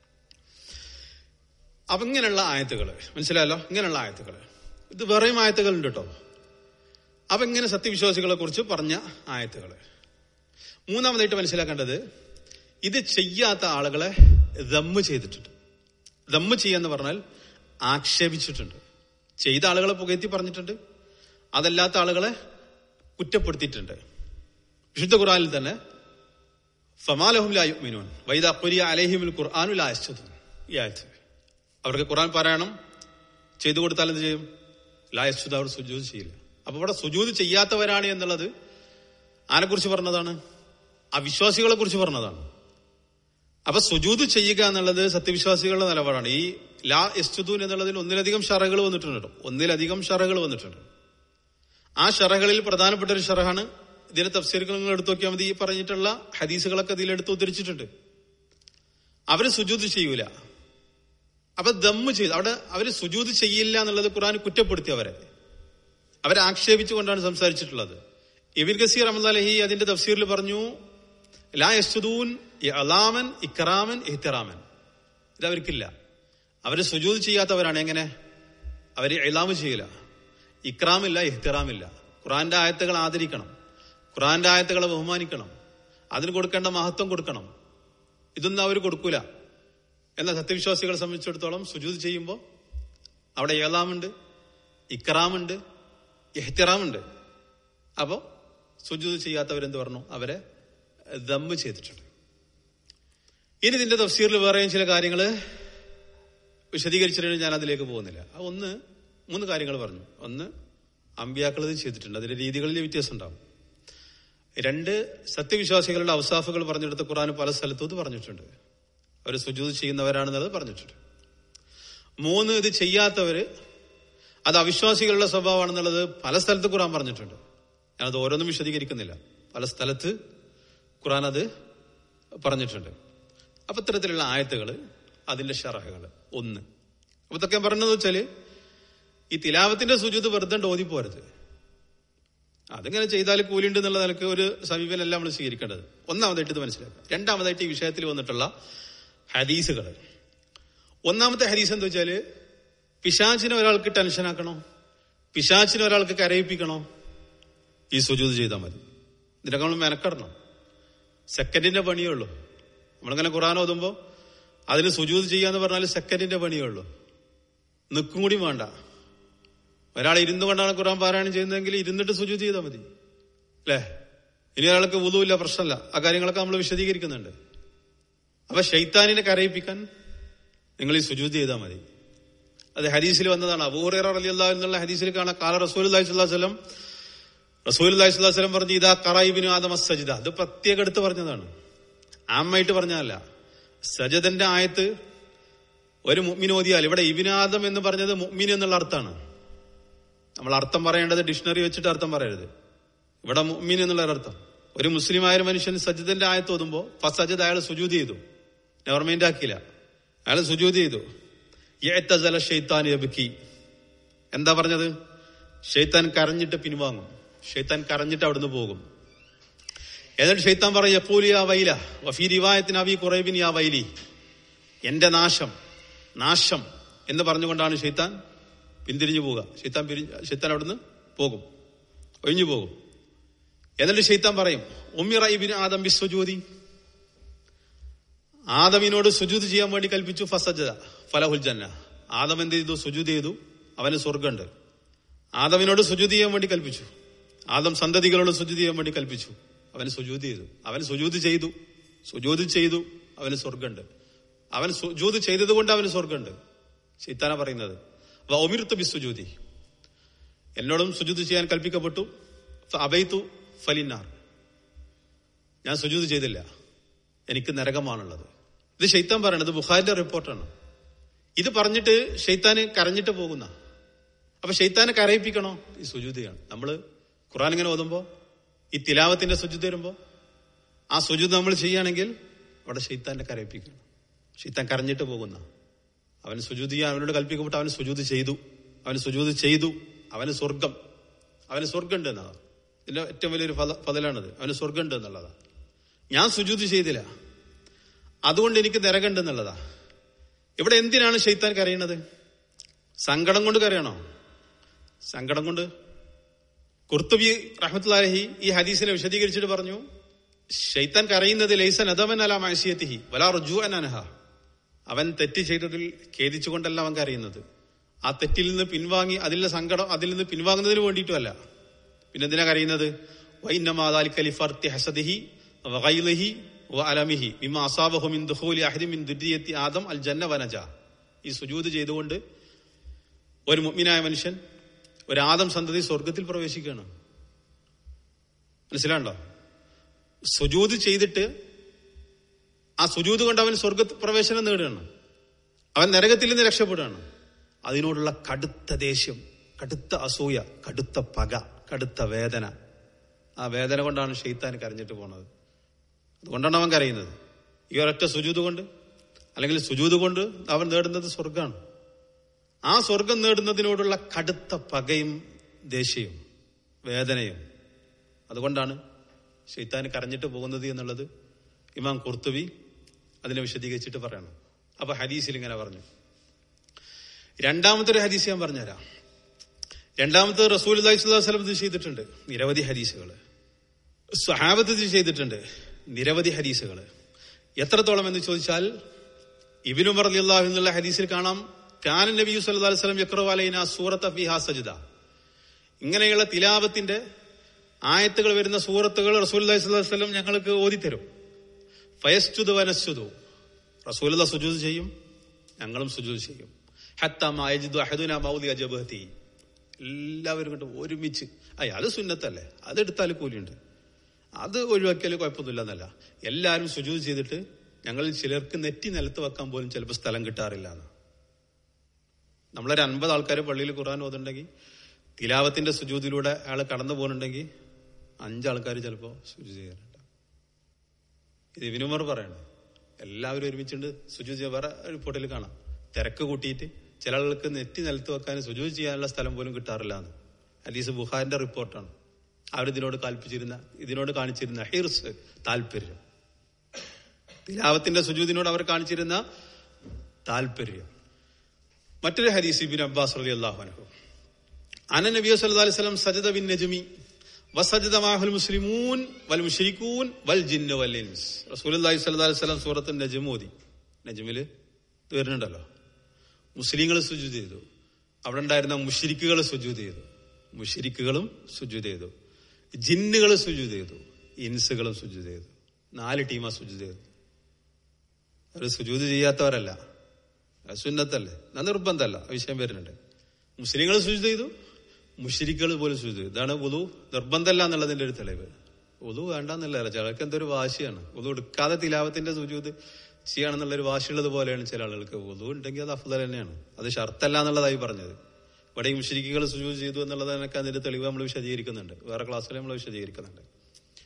അപ്പൊ ഇങ്ങനെയുള്ള ആയത്തുകൾ മനസ്സിലായല്ലോ ഇങ്ങനെയുള്ള ആയത്തുകൾ ഇത് വേറെയും ആയത്തുകൾ ഉണ്ട് കേട്ടോ അപ്പൊ ഇങ്ങനെ സത്യവിശ്വാസികളെ കുറിച്ച് പറഞ്ഞ ആയത്തുകൾ മൂന്നാമതായിട്ട് മനസ്സിലാക്കേണ്ടത് ഇത് ചെയ്യാത്ത ആളുകളെ ദമ്മ് ചെയ്തിട്ടുണ്ട് ദമ്മ് ചെയ്യാന്ന് പറഞ്ഞാൽ ആക്ഷേപിച്ചിട്ടുണ്ട് ചെയ്ത ആളുകളെ പുകഴ്ത്തി പറഞ്ഞിട്ടുണ്ട് അതല്ലാത്ത ആളുകളെ കുറ്റപ്പെടുത്തിയിട്ടുണ്ട് വിശുദ്ധ ഖുറാനിൽ തന്നെ ഫമാലഹും ലായുമിനോൻ വൈദ ഖുരിയ അലഹിമുൽ ഖുർആാനു ലായശ്ചതു ഈ ആയത്ത് അവർക്ക് ഖുർആൻ പാരായണം ചെയ്തു കൊടുത്താൽ എന്ത് ചെയ്യും ലായശ്ചുത അവർ സുജൂത് ചെയ്യില്ല അപ്പൊ ഇവിടെ സുജൂത് ചെയ്യാത്തവരാണ് എന്നുള്ളത് ആരെക്കുറിച്ച് പറഞ്ഞതാണ് അവിശ്വാസികളെ കുറിച്ച് പറഞ്ഞതാണ് അപ്പൊ സുജൂത് ചെയ്യുക എന്നുള്ളത് സത്യവിശ്വാസികളുടെ നിലപാടാണ് ഈ ലാ എസ്തുദൂൻ എന്നുള്ളതിൽ ഒന്നിലധികം ഷറകൾ വന്നിട്ടുണ്ട് കേട്ടോ. ഒന്നിലധികം ഷറകൾ വന്നിട്ടുണ്ട് ആ ഷറകളിൽ പ്രധാനപ്പെട്ട ഒരു ഷറഹാണ് ഇതിന്റെ തഫ്സീറുകൾ നിങ്ങൾ എടുത്തു നോക്കിയാൽ മതി ഈ പറഞ്ഞിട്ടുള്ള ഹദീസുകളൊക്കെ ഇതിലെടുത്ത് ഉദ്ധരിച്ചിട്ടുണ്ട് അവര് സുജൂത് ചെയ്യൂല അപ്പൊ ദമ്മ് ചെയ്തു അവിടെ അവര് സുജൂത് ചെയ്യില്ല എന്നുള്ളത് ഖുർആൻ കുറ്റപ്പെടുത്തി അവരെ അവരെ ആക്ഷേപിച്ചുകൊണ്ടാണ് സംസാരിച്ചിട്ടുള്ളത് ഇബിൻ ഗസീർ അഹമ്മദ് അലഹി അതിന്റെ തഫ്സീറിൽ പറഞ്ഞു ലാ യസ്തുദൂൻ അലാമൻ ഇക്റാമൻ ഇഹ്തിറാമൻ ഇത് അവർക്കില്ല അവര് സുജൂത് ചെയ്യാത്തവരാണ് എങ്ങനെ അവര് ഇലാമ് ചെയ്യില്ല ഇക്രാമില്ല ഇഹ്തിറാമില്ല ഖുറാന്റെ ആയത്തുകൾ ആദരിക്കണം ഖുറാന്റെ ആയത്തുകളെ ബഹുമാനിക്കണം അതിന് കൊടുക്കേണ്ട മഹത്വം കൊടുക്കണം ഇതൊന്നും അവർ കൊടുക്കൂല എന്നാൽ സത്യവിശ്വാസികളെ സംബന്ധിച്ചിടത്തോളം സുജൂത് ചെയ്യുമ്പോൾ അവിടെ ഏലാമുണ്ട് ഇക്റാമുണ്ട് എഹ്തിറാമുണ്ട് അപ്പോ സുജൂത് ചെയ്യാത്തവരെന്ത് പറഞ്ഞു അവരെ ദമ്മ് ചെയ്തിട്ടുണ്ട് ഇനി ഇതിന്റെ തഫ്സീറിൽ വേറെയും ചില കാര്യങ്ങൾ വിശദീകരിച്ചിട്ട് ഞാൻ അതിലേക്ക് പോകുന്നില്ല ആ ഒന്ന് മൂന്ന് കാര്യങ്ങൾ പറഞ്ഞു ഒന്ന് അമ്പിയാക്കൾ ഇത് ചെയ്തിട്ടുണ്ട് അതിന്റെ രീതികളിൽ വ്യത്യാസം ഉണ്ടാവും രണ്ട് സത്യവിശ്വാസികളുടെ അവസാഫുകൾ പറഞ്ഞെടുത്ത ഖുറാൻ പല സ്ഥലത്തും ഇത് പറഞ്ഞിട്ടുണ്ട് അവർ സുജൂത് ചെയ്യുന്നവരാണെന്നുള്ളത് പറഞ്ഞിട്ടുണ്ട് മൂന്ന് ഇത് ചെയ്യാത്തവര് അത് അവിശ്വാസികളുടെ സ്വഭാവമാണെന്നുള്ളത് പല സ്ഥലത്ത് ഖുറാൻ പറഞ്ഞിട്ടുണ്ട് ഞാനത് ഓരോന്നും വിശദീകരിക്കുന്നില്ല പല സ്ഥലത്ത് ഖുറാൻ അത് പറഞ്ഞിട്ടുണ്ട് അപ്പൊ ഇത്തരത്തിലുള്ള ആയത്തുകൾ അതിന്റെ ഷറഹകൾ ഒന്ന് അപ്പൊ ഇതൊക്കെ ഞാൻ പറഞ്ഞതെന്ന് വെച്ചാല് ഈ തിലാവത്തിന്റെ സുജൂത് വെറുതെ ഓതിപ്പോരുത് അതിങ്ങനെ ചെയ്താൽ കൂലിണ്ട് എന്നുള്ള നിലക്ക് ഒരു സമീപനമല്ല നമ്മൾ സ്വീകരിക്കേണ്ടത് ഒന്നാമതായിട്ട് ഇത് മനസ്സിലാക്കുക രണ്ടാമതായിട്ട് ഈ വിഷയത്തിൽ വന്നിട്ടുള്ള ഹദീസുകൾ ഒന്നാമത്തെ ഹദീസ് എന്താ വെച്ചാല് പിശാച്ചിനെ ഒരാൾക്ക് ടെൻഷനാക്കണോ പിശാച്ചിനെ ഒരാൾക്ക് കരയിപ്പിക്കണോ ഈ സുജൂത് ചെയ്താൽ മതി ഇതിനൊക്കെ നമ്മൾ മെനക്കെടണം സെക്കൻഡിന്റെ പണിയേ ഉള്ളൂ നമ്മളിങ്ങനെ ഖുറാൻ ഓതുമ്പോ അതിന് സുജൂത് ചെയ്യാന്ന് പറഞ്ഞാൽ സെക്കൻഡിന്റെ പണിയേ ഉള്ളൂ നിൽക്കും കൂടി വേണ്ട ഒരാൾ ഇരുന്നു കൊണ്ടാണ് ഖുറാൻ പാരായണം ചെയ്യുന്നതെങ്കിൽ ഇരുന്നിട്ട് സുജൂത് ചെയ്താൽ മതി അല്ലേ ഇനി ഒരാൾക്ക് വുതുവില്ല പ്രശ്നമല്ല ആ കാര്യങ്ങളൊക്കെ നമ്മൾ വിശദീകരിക്കുന്നുണ്ട് അപ്പൊ ഷെയ്ത്താനിനെ കരയിപ്പിക്കാൻ നിങ്ങൾ ഈ സുജൂത് ചെയ്താൽ മതി അത് ഹദീസിൽ വന്നതാണ് അബൂഹുറ റളിയല്ലാ എന്നുള്ള ഹദീസിൽ കാണാം കാല റസൂൽ അലൈഹി സ്വലം റസൂൽ അലൈഹി സ്വലം പറഞ്ഞു ഇതാ കറായിബിനു ആദമ സജിദ അത് പ്രത്യേകം എടുത്ത് പറഞ്ഞതാണ് ആമ്മായിട്ട് പറഞ്ഞതല്ല സജദന്റെ ആയത്ത് ഒരു മുഅ്മിൻ ഓതിയാൽ ഇവിടെ ഇബിനാദം എന്ന് പറഞ്ഞത് മുഅ്മിൻ എന്നുള്ള അർത്ഥമാണ് നമ്മൾ അർത്ഥം പറയേണ്ടത് ഡിക്ഷണറി വെച്ചിട്ട് അർത്ഥം പറയരുത് ഇവിടെ മുഅ്മിൻ എന്നുള്ള അർത്ഥം ഒരു മുസ്ലിമായ ഒരു മനുഷ്യൻ സജിദന്റെ ആയത്ത് ഓതുമ്പോ ഫസ്റ്റ് സജിദ് അയാൾ സുജൂത് ചെയ്തു നെവർ മൈൻഡ് ആക്കിയില്ല അയാൾ സുജൂത് ചെയ്തു യഅ്തസല ഷെയ്ത്താൻ യബ്കി എന്താ പറഞ്ഞത് ഷെയ്ത്താൻ കരഞ്ഞിട്ട് പിൻവാങ്ങും ഷെയ്ത്താൻ കരഞ്ഞിട്ട് അവിടുന്ന് പോകും എന്നിട്ട് ഷെയ്ത്താൻ പറയും യപ്പൂലി ആ വൈല വഫീ റിവായത്തിന് അവി കുറേബിൻ യാ വൈലി എന്റെ നാശം നാശം എന്ന് പറഞ്ഞുകൊണ്ടാണ് ഷെയ്ത്താൻ പിന്തിരിഞ്ഞു പോവുക ഷെയ്ത്താൻ പിരിഞ്ഞ് ഷെയ്ത്താൻ അവിടുന്ന് പോകും ഒഴിഞ്ഞു പോകും എന്നിട്ട് ഷെയ്ത്താൻ പറയും ഉമ്മിറ ഇബിന് ആദം ബി സുജൂതി ആദമിനോട് സുജൂത് ചെയ്യാൻ വേണ്ടി കൽപ്പിച്ചു ഫസജത ഫലഹുൽ ജന്ന ആദം എന്ത് ചെയ്തു സുജൂത് ചെയ്തു അവന് സ്വർഗമുണ്ട് ആദമിനോട് സുജൂത് ചെയ്യാൻ വേണ്ടി കൽപ്പിച്ചു ആദം സന്തതികളോട് സുജൂത് ചെയ്യാൻ വേണ്ടി കൽപ്പിച്ചു അവന് സുജൂത് ചെയ്തു അവൻ സുജൂത് ചെയ്തു സുജൂത് ചെയ്തു അവന് സ്വർഗമുണ്ട് അവൻ സുജൂത് ചെയ്തത് കൊണ്ട് അവന് സ്വർഗമുണ്ട് ശൈത്താന പറയുന്നത് ഒമിർത്ത് ബി സുജൂതി എന്നോടും സുജൂത് ചെയ്യാൻ കൽപ്പിക്കപ്പെട്ടു അബൈത്തു ഫലിനാർ ഞാൻ സുജൂത് ചെയ്തില്ല എനിക്ക് നരകമാണുള്ളത് ഇത് ഷെയ്ത്താൻ പറയണത് ബുഖാരിന്റെ റിപ്പോർട്ടാണ് ഇത് പറഞ്ഞിട്ട് ഷെയ്ത്താന് കരഞ്ഞിട്ട് പോകുന്ന അപ്പൊ ഷെയ്ത്താനെ കരയിപ്പിക്കണോ ഈ സുജൂതിയാണ് നമ്മള് ഖുറാൻ ഇങ്ങനെ ഓതുമ്പോ ഈ തിലാവത്തിന്റെ സുജൂത് വരുമ്പോ ആ സുജൂത് നമ്മൾ ചെയ്യുകയാണെങ്കിൽ അവിടെ ഷെയ്ത്താന്റെ കരയിപ്പിക്കണം ഷെയ്ത്താൻ കരഞ്ഞിട്ട് പോകുന്ന അവന് സുജൂത് ചെയ്യാൻ അവനോട് കൽപ്പിക്കപ്പെട്ടു അവന് സുജൂത് ചെയ്തു അവന് സുജൂത് ചെയ്തു അവന് സ്വർഗം അവന് സ്വർഗം ഉണ്ട് എന്നതാണ് ഇതിന്റെ ഏറ്റവും വലിയൊരു ഫല ഫതലാണത് അവന് സ്വർഗം ഉണ്ട് എന്നുള്ളതാ ഞാൻ സുജൂത് ചെയ്തില്ല അതുകൊണ്ട് എനിക്ക് നരകണ്ട് എന്നുള്ളതാ ഇവിടെ എന്തിനാണ് ഷെയ്ത്താൻ കരയണത് സങ്കടം കൊണ്ട് കരയണോ സങ്കടം കൊണ്ട് കുർത്തുബി റഹ്മത്തുല്ലാഹി ഈ ഹദീസിനെ വിശദീകരിച്ചിട്ട് പറഞ്ഞു ഷെയ്ത്താൻ കരയുന്നത് ലൈസൻ അദമൻ അല മാസിയത്തിഹി വലാ റുജു അനഹ അവൻ തെറ്റ് ചെയ്തതിൽ ഖേദിച്ചുകൊണ്ടല്ല അവൻ കരയുന്നത് ആ തെറ്റിൽ നിന്ന് പിൻവാങ്ങി അതിലെ സങ്കടം അതിൽ നിന്ന് പിൻവാങ്ങുന്നതിന് വേണ്ടിയിട്ടുമല്ല പിന്നെ എന്തിനാ കരയുന്നത് വൈന്നമാലിക്കലി ഫർത്തി ഹസദിഹി വഗൈലിഹി വ അലമിഹി മിമ്മ അസാബഹു മിൻ ദുഖൂലി അഹദി മിൻ ദുരിയത്തി ആദം അൽ ജന്ന വനജ ഈ സുജൂത് ചെയ്തുകൊണ്ട് ഒരു മുഅ്മിനായ മനുഷ്യൻ ഒരു ആദം സന്തതി സ്വർഗത്തിൽ പ്രവേശിക്കുകയാണ് മനസ്സിലാണ്ടോ സുജൂത് ചെയ്തിട്ട് ആ സുജൂത് കൊണ്ട് അവൻ സ്വർഗ പ്രവേശനം നേടുകയാണ് അവൻ നരകത്തിൽ നിന്ന് രക്ഷപ്പെടുകയാണ് അതിനോടുള്ള കടുത്ത ദേഷ്യം കടുത്ത അസൂയ കടുത്ത പക കടുത്ത വേദന ആ വേദന കൊണ്ടാണ് ഷെയ്ത്താൻ കരഞ്ഞിട്ട് പോണത് അതുകൊണ്ടാണ് അവൻ കരയുന്നത് ഈ ഒരൊറ്റ സുജൂത് കൊണ്ട് അല്ലെങ്കിൽ സുജൂത് കൊണ്ട് അവൻ നേടുന്നത് സ്വർഗമാണ് ആ സ്വർഗം നേടുന്നതിനോടുള്ള കടുത്ത പകയും ദേഷ്യവും വേദനയും അതുകൊണ്ടാണ് ഷെയ്ത്താൻ കരഞ്ഞിട്ട് പോകുന്നത് എന്നുള്ളത് ഇമാം കുർത്തുബി അതിനെ വിശദീകരിച്ചിട്ട് പറയണം അപ്പൊ ഹദീസിൽ ഇങ്ങനെ പറഞ്ഞു രണ്ടാമത്തെ ഒരു ഹദീസ് ഞാൻ പറഞ്ഞുതരാം രണ്ടാമത്തെ റസൂൽ അള്ളാഹിസ്വലം ഇത് ചെയ്തിട്ടുണ്ട് നിരവധി ഹദീസുകൾ സ്വഹാബത്ത് ഇത് ചെയ്തിട്ടുണ്ട് നിരവധി ഹദീസുകൾ എത്രത്തോളം എന്ന് ചോദിച്ചാൽ ഇബിനുമർ അള്ളാഹു എന്നുള്ള ഹദീസിൽ കാണാം കാന നബി സല്ലു അലൈഹി സ്വലം യക്രവാലൈന സൂറത്ത് ഫിഹാ സജിദ ഇങ്ങനെയുള്ള തിലാവത്തിന്റെ ആയത്തുകൾ വരുന്ന സൂറത്തുകൾ റസൂൽ അലൈഹി സ്വലം ഞങ്ങൾക്ക് ഓതിത്തരും ഫയസ്തുതു വനസ്തുതു റസൂൽ സുജൂദ് ചെയ്യും ഞങ്ങളും സുജൂദ് ചെയ്യും ഹത്തമായജിദു അഹദുന മൗലി അജബഹത്തി എല്ലാവരും കൊണ്ട് ഒരുമിച്ച് അയ്യ അത് സുന്നത്തല്ലേ അതെടുത്താൽ കൂലിയുണ്ട് അത് ഒഴിവാക്കിയാൽ കുഴപ്പമൊന്നുമില്ല എന്നല്ല എല്ലാവരും സുജൂദ് ചെയ്തിട്ട് ഞങ്ങളിൽ ചിലർക്ക് നെറ്റി നിലത്ത് വെക്കാൻ പോലും ചിലപ്പോൾ സ്ഥലം കിട്ടാറില്ല എന്ന് നമ്മളൊരു അൻപത് ആൾക്കാർ പള്ളിയിൽ ഖുർആൻ ഓതുണ്ടെങ്കിൽ തിലാവത്തിന്റെ സുജൂതിലൂടെ അയാൾ കടന്നു പോകുന്നുണ്ടെങ്കിൽ അഞ്ചാൾക്കാർ ചിലപ്പോൾ സുജു ചെയ്യാറുണ്ട് ഇത് ഇവനുമർ പറയണേ എല്ലാവരും ഒരുമിച്ചുണ്ട് സുജു ചെയ്യാൻ വേറെ റിപ്പോർട്ടിൽ കാണാം തിരക്ക് കൂട്ടിയിട്ട് ചില ആൾക്ക് നെറ്റി നിലത്ത് വെക്കാൻ സുജു ചെയ്യാനുള്ള സ്ഥലം പോലും കിട്ടാറില്ല എന്ന് ഹദീസ് ബുഹാറിന്റെ റിപ്പോർട്ടാണ് അവരിതിനോട് കാൽപ്പിച്ചിരുന്ന ഇതിനോട് കാണിച്ചിരുന്ന ഹിർസ് താല്പര്യം തിലാവത്തിന്റെ സുജൂതിനോട് അവർ കാണിച്ചിരുന്ന താല്പര്യം മറ്റൊരു ഹദീസ് ഇബിൻ അബ്ബാസ് അലി അള്ളാഹു അന നബി സല്ലല്ലാഹു അലൈഹി വസല്ലം സജദ ബിൻ നജ്മി വസജദ മാഹുൽ മുസ്ലിമൂൻ വൽ മുശ്രിക്കൂൻ വൽ ജിന്നു വൽ ഇൻസ് റസൂലുള്ളാഹി സ്വല്ലല്ലാഹു അലൈഹി വസല്ലം സൂറത്ത് നജ്ം ഓതി നജ്മില് ഇത് വരുന്നുണ്ടല്ലോ മുസ്ലിങ്ങൾ സുജൂദ് ചെയ്തു അവിടെ ഉണ്ടായിരുന്ന മുഷിരിക്കുകൾ സുജൂദ് ചെയ്തു മുഷിരിക്കുകളും സുജൂദ് ചെയ്തു ജിന്നുകൾ സുജൂദ് ചെയ്തു ഇൻസുകളും സുജൂദ് ചെയ്തു നാല് ടീമാ സുജൂദ് ചെയ്തു അവർ സുജൂദ് ചെയ്യാത്തവരല്ല സുന്നത്തല്ലേ എന്നാ നിർബന്ധമല്ല വിഷയം വരുന്നുണ്ട് മുസ്ലിങ്ങൾ സുജൂദ് ചെയ്തു മുഷിരിക്കുകൾ പോലും സുജൂദ് ചെയ്തു ഇതാണ് ഉദു നിർബന്ധമല്ല എന്നുള്ളതിന്റെ ഒരു തെളിവ് ഉദു വേണ്ടെന്നല്ല ചിലർക്ക് എന്തൊരു വാശിയാണ് ഉദു എടുക്കാതെ തിലാവത്തിന്റെ സുജൂദ് ചെയ്യണമെന്നുള്ള ഒരു വാശിയുള്ളത് പോലെയാണ് ചില ആളുകൾക്ക് ഉദു ഉണ്ടെങ്കിൽ അത് അഫ്ദൽ തന്നെയാണ് അത് ഷർത്തല്ല എന്നുള്ളതായി പറഞ്ഞത് ഇവിടെ ഈ മുഷരിക്കുകൾ സുജൂദ് ചെയ്തു എന്നുള്ളത് എനിക്ക് അതിന്റെ തെളിവ് നമ്മൾ വിശദീകരിക്കുന്നുണ്ട് വേറെ ക്ലാസ്സിൽ നമ്മൾ വിശദീകരിക്കുന്നുണ്ട്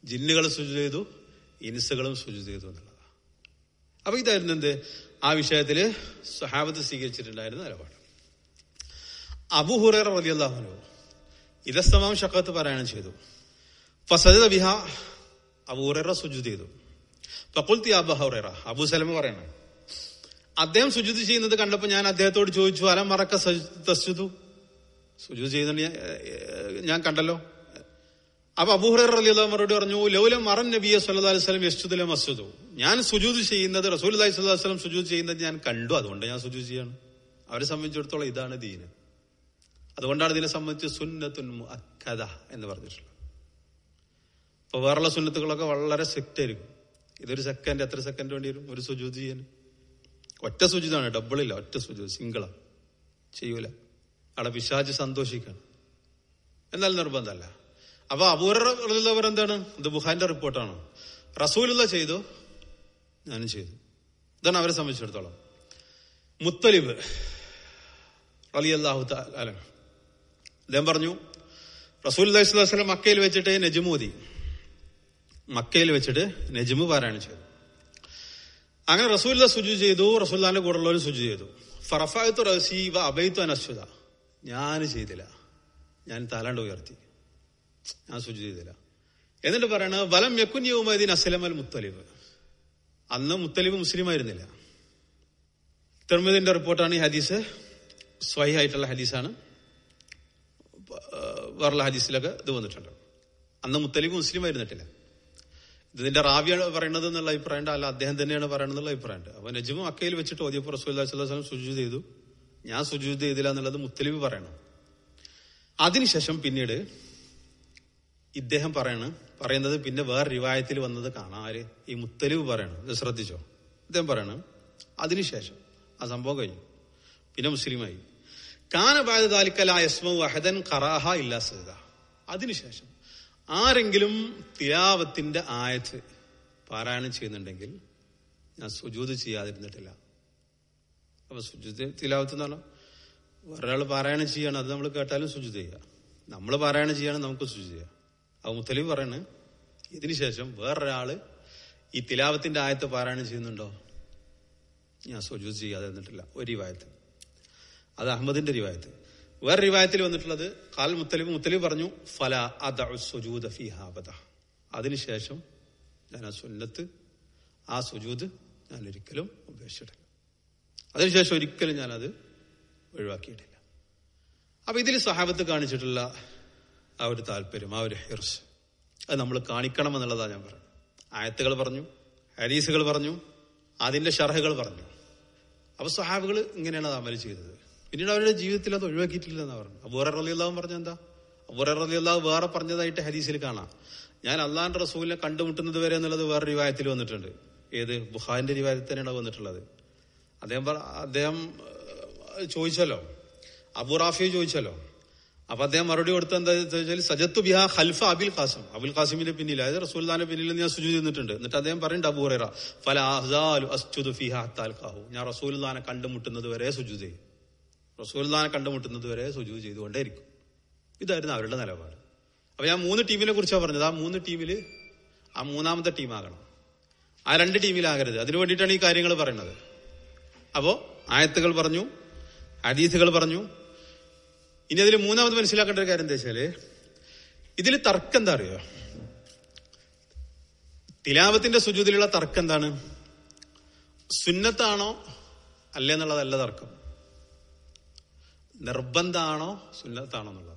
ജിന്നുകൾ സുജു ചെയ്തു ഇൻസുകളും സുജു ചെയ്തു എന്നുള്ളതാണ് അപ്പൊ ഇതായിരുന്നു എന്ത് ആ വിഷയത്തില് സ്വഹാബത്ത് സ്വീകരിച്ചിട്ടുണ്ടായിരുന്ന നിലപാട് അബു ഹുറേറ റളിയല്ലാഹു ഇതസ്തമാം ഷക്കത്ത് പാരായണം ചെയ്തു ഫസജദ ബിഹ അബു ഹുറേറ സുജു ചെയ്തു ഫഖുൽത്തി അബു ഹുറേറ അബു സലമ പറയണം അദ്ദേഹം സുജുത് ചെയ്യുന്നത് കണ്ടപ്പോൾ ഞാൻ അദ്ദേഹത്തോട് ചോദിച്ചു അലം മറക്ക തസ്ജുദു സുജു ചെയ്യുന്നുണ്ട് ഞാൻ, ഏഹ്, ഞാൻ കണ്ടല്ലോ അപ്പൊ അബൂഹുറ അലിയുള്ള മറുപടി പറഞ്ഞു ലൗല മറൻ നബിയെ സല്ലല്ലാഹു അലൈഹി വസല്ലം യസ്ജുദുല മസ്ജുദു ഞാൻ സുജൂദ് ചെയ്യുന്നത് റസൂൽ അലൈഹി സ്വല്ലല്ലാഹു അലൈഹി വസല്ലം സുജൂദ് ചെയ്യുന്നത് ഞാൻ കണ്ടു അതുകൊണ്ട് ഞാൻ സുജൂദ് ചെയ്യാണ് അവരെ സംബന്ധിച്ചിടത്തോളം ഇതാണ് ദീന് അതുകൊണ്ടാണ് ഇതിനെ സംബന്ധിച്ച് സുന്നത്തുൻ മുഅക്കദ എന്ന് പറഞ്ഞിട്ടുള്ളത് ഇപ്പൊ വേറുള്ള സുന്നത്തുകളൊക്കെ വളരെ സ്ട്രിക്റ്റ് ആയിരിക്കും ഇതൊരു സെക്കൻഡ് എത്ര സെക്കൻഡ് വേണ്ടി വരും ഒരു സുജൂദ് ചെയ്യാൻ ഒറ്റ സുജിതാണ് ഡബിളില്ല ഒറ്റ സുജൂദ് സിംഗിളാ ചെയ്യൂല അവിടെ പിശാച് സന്തോഷിക്കണം എന്നാൽ നിർബന്ധമല്ല അപ്പൊ അപൂർവർ എന്താണ് ഇത് ബുഹാന്റെ റിപ്പോർട്ടാണ് റസൂലുള്ള ചെയ്തു ഞാനും ചെയ്തു ഇതാണ് അവരെ സംബന്ധിച്ചിടത്തോളം മുത്തലിബ് അലി അള്ളാഹു അല അദ്ദേഹം പറഞ്ഞു റസൂൽ അലൈഹി സ്വലം മക്കയിൽ വെച്ചിട്ട് നജ്മൂതി മക്കയിൽ വെച്ചിട്ട് നജ്മു പാരായണം ചെയ്തു അങ്ങനെ റസൂല്ല സുജു ചെയ്തു റസൂല്ലാന്റെ കൂടെയുള്ളവരും സുജു ചെയ്തു ഫറഫായത്തു റസീവ അബൈത്തു അനശ്വത ഞാൻ ചെയ്തില്ല ഞാൻ തലാണ്ട് ഉയർത്തി ഞാൻ സുജു ചെയ്തില്ല എന്നിട്ട് പറയണ വലം യക്കുൻ യൗമദീൻ അസ്ലം അൽ മുത്തലിബ് അന്ന് മുത്തലിബ് മുസ്ലിം ആയിരുന്നില്ല തിർമിദിന്റെ റിപ്പോർട്ടാണ് ഈ ഹദീസ് സ്വഹി ആയിട്ടുള്ള ഹദീസാണ് വേറുള്ള ഹദീസിലൊക്കെ ഇത് വന്നിട്ടുണ്ട് അന്ന് മുത്തലിബ് മുസ്ലിം ആയിരുന്നിട്ടില്ല ഇതിന്റെ റാവിയാണ് പറയുന്നത് എന്നുള്ള അഭിപ്രായമുണ്ട് അല്ല അദ്ദേഹം തന്നെയാണ് പറയുന്നത് എന്നുള്ള അഭിപ്രായമുണ്ട് അപ്പൊ നജ്മു അക്കയിൽ വെച്ചിട്ട് ഓതിയപ്പോൾ റസൂൽ വസ്ലം സുജു ചെയ്തു ഞാൻ സുജു ചെയ്തില്ല എന്നുള്ളത് മുത്തലിബ് പറയണം അതിനുശേഷം പിന്നീട് ഇദ്ദേഹം പറയണ് പറയുന്നത് പിന്നെ വേറെ റിവായത്തിൽ വന്നത് കാണാം ആര് ഈ മുത്തലിബ് പറയണം ഇത് ശ്രദ്ധിച്ചോ ഇദ്ദേഹം പറയണം അതിനുശേഷം ആ സംഭവം കഴിഞ്ഞു പിന്നെ മുസ്ലിമായി കാനബാദ താലിക്കല യസ്മു വഹദൻ ഖറാഹ ഇല്ലാ സദ അതിനുശേഷം ആരെങ്കിലും തിലാവത്തിന്റെ ആയത്ത് പാരായണം ചെയ്യുന്നുണ്ടെങ്കിൽ ഞാൻ സുജൂത് ചെയ്യാതിരുന്നിട്ടില്ല അപ്പൊ സുജൂത് തിലാവത്ത് എന്ന് പറഞ്ഞാൽ ഒരാൾ പാരായണം ചെയ്യണം അത് നമ്മൾ കേട്ടാലും സുജൂത് ചെയ്യുക നമ്മൾ പാരായണം ചെയ്യണം നമുക്ക് സുജൂത് ചെയ്യാം അപ്പൊ മുത്തലിബ് പറയണ് ഇതിനു ശേഷം വേറൊരാള് ഈ തിലാവത്തിന്റെ ആയത്ത് പാരായണം ചെയ്യുന്നുണ്ടോ ഞാൻ സുജൂത് ചെയ്യാതെ നിന്നിട്ടില്ല ഒരു റിവായത്ത് അത് അഹമ്മദിന്റെ റിവായത്ത് വേറെ റിവായത്തിൽ വന്നിട്ടുള്ളത് കാൽ മുത്തലിബ് മുത്തലിബ് പറഞ്ഞു ഫല അദുജൂദ ഫി ഹാബദ അതിനുശേഷം ഞാൻ ആ സുന്നത്ത് ആ സുജൂദ് ഞാൻ ഒരിക്കലും ഉപേക്ഷിച്ചിട്ടില്ല അതിനുശേഷം ഒരിക്കലും ഞാനത് ഒഴിവാക്കിയിട്ടില്ല അപ്പൊ ഇതിൽ സഹാബത്ത് കാണിച്ചിട്ടുള്ള ആ ഒരു താല്പര്യം ആ ഒരു ഹിർസ് അത് നമ്മൾ കാണിക്കണം എന്നുള്ളതാണ് ഞാൻ പറയുന്നത് ആയത്തുകൾ പറഞ്ഞു ഹരീസുകൾ പറഞ്ഞു അതിന്റെ ഷർഹകൾ പറഞ്ഞു അപ്പൊ സഹാബികൾ ഇങ്ങനെയാണ് അത് അമൽ ചെയ്തത് പിന്നീട് അവരുടെ ജീവിതത്തിൽ അത് ഒഴിവാക്കിയിട്ടില്ല എന്നാ പറഞ്ഞു അബൂറ റലിയുള്ളാവും പറഞ്ഞ എന്താ അബൂറ റലിയുള്ളാവ് വേറെ പറഞ്ഞതായിട്ട് ഹദീസിൽ കാണാം ഞാൻ അള്ളാന്റെ റസൂലിനെ കണ്ടുമുട്ടുന്നത് വരെ എന്നുള്ളത് വേറെ റിവായത്തിൽ വന്നിട്ടുണ്ട് ഏത് ബുഹാന്റെ റിവായത്തിൽ തന്നെയാണ് വന്നിട്ടുള്ളത് അദ്ദേഹം പറ അദ്ദേഹം ഏഹ്, ചോദിച്ചല്ലോ അബുറാഫി ചോദിച്ചല്ലോ അപ്പൊ അദ്ദേഹം മറുപടി കൊടുത്ത എന്താ വെച്ചാൽ സജത്തു ബിഹ ഖൽഫ അബിൽ ഖാസിം അബുൽ ഖാസിമിന്റെ പിന്നിൽ അതായത് റസൂൽദാന്റെ പിന്നിൽ ഞാൻ സുജു നിന്നിട്ടുണ്ട് എന്നിട്ട് അദ്ദേഹം പറയുന്നുണ്ട് അബൂറ ഫല അഹ്സാലു അസ്ജുദു ഫിഹ ഹത്താൽ ഖാഹു ഞാൻ റസൂൽദാനെ കണ്ടുമുട്ടുന്നത് വരെ സുജു ചെയ്യും റസൂൽദാനെ കണ്ടുമുട്ടുന്നത് വരെ സുജു ചെയ്തുകൊണ്ടേയിരിക്കും ഇതായിരുന്നു അവരുടെ നിലപാട് അപ്പൊ ഞാൻ മൂന്ന് ടീമിനെ കുറിച്ചാണ് പറഞ്ഞത് ആ മൂന്ന് ടീമിൽ ആ മൂന്നാമത്തെ ടീമാകണം ആ രണ്ട് ടീമിലാകരുത് അതിനു വേണ്ടിയിട്ടാണ് ഈ കാര്യങ്ങൾ പറയുന്നത് അപ്പോ ആയത്തുകൾ പറഞ്ഞു ഹദീസുകൾ പറഞ്ഞു ഇനി അതിൽ മൂന്നാമത് മനസ്സിലാക്കേണ്ട ഒരു കാര്യം എന്താ വെച്ചാല് ഇതിൽ തർക്കം എന്താ അറിയോ തിലാവത്തിന്റെ സുജൂതിലുള്ള തർക്കം എന്താണ് സുന്നത്താണോ അല്ലേ എന്നുള്ളതല്ല തർക്കം നിർബന്ധാണോ സുന്നത്താണോ എന്നുള്ളതാണ്